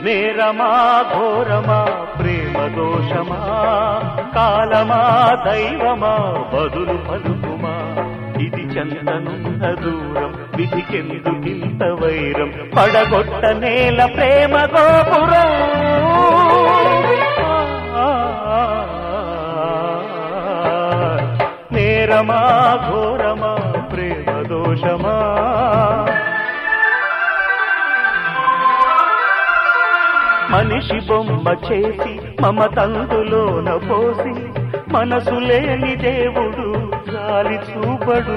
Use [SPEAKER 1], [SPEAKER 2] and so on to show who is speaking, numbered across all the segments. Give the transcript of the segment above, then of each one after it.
[SPEAKER 1] నేరమా ఘోరమా ప్రేమ దోషమా కాలమా దైవమా బదులు పలుకుమా ఇది చందనున్న దూరం విధికెందుకింత వైరం పడగొట్ట నేల ప్రేమ గోపురం నేరమా ఘోరమా ప్రేమ దోషమా మనిషి బొమ్మ చేసి మమతందులోన పోసి మనసు లేని దేవుడు గాలి చూపడు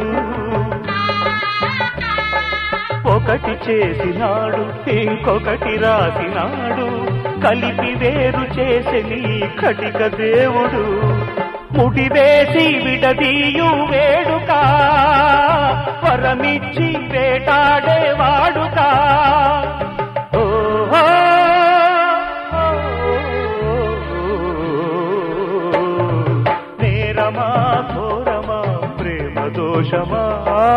[SPEAKER 1] ఒకటి చేసినాడు ఇంకొకటి రాసినాడు కలిపి వేరు చేసి నీ కటిక దేవుడు ముడివేసి విడదీయు వేడుక వరమిచ్చి వేటాడే వాడుకా ఓహో నేరమా ఘోరమా ప్రేమ దోషమా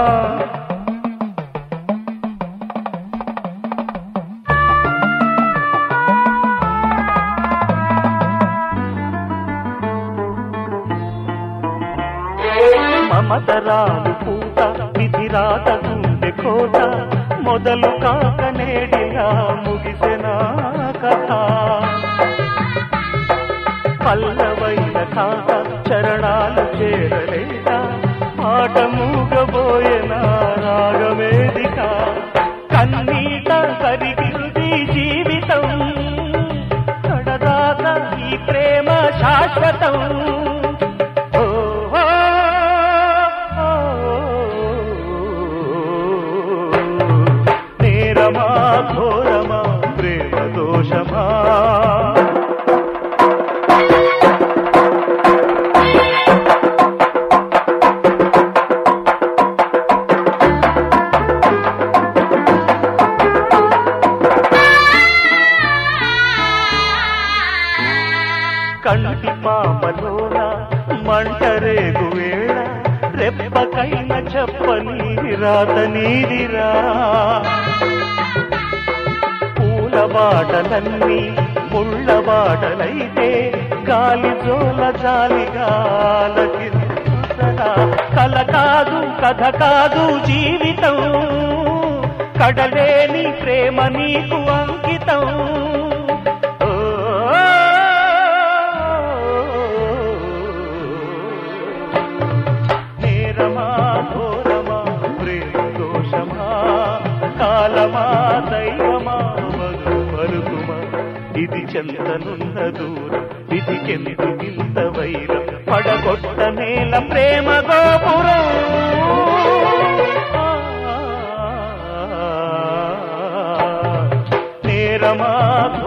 [SPEAKER 1] మమతరాలు పూత విధిరాత గుండె కోట మొదలు కాక నేడిగా ముగిసిన కథ పల్లవైన కాక చరణాలు చేరలేక పాట మూగబోయిన రాగమేదిక కన్నీట కరిగింది జీవితం కడదాకా ఈ ప్రేమ శాశ్వతం ఓహో, నేరమా ఘోరమా ప్రేమ దోషమా కంటి పాపలోన మంటరేగు వేళ రెప్పకైన చెప్పని రాత నీదిరా పూల బాటలన్నీ ముళ్ళ బాటలైతే గాలి జోల జాలిగాలకింతగా కల కాదు కథ కాదు జీవితం కడలేని ప్రేమ నీకు అంకితం ఓ నేరమా ఘోరమా ప్రేమ దోషమా కాలమా దైవమా మగు పలుకుమా ఇది చందనున్న దూరం విధికెందుకింత వైరం పడగొట్ట నేల ప్రేమ గోపురం నేరమా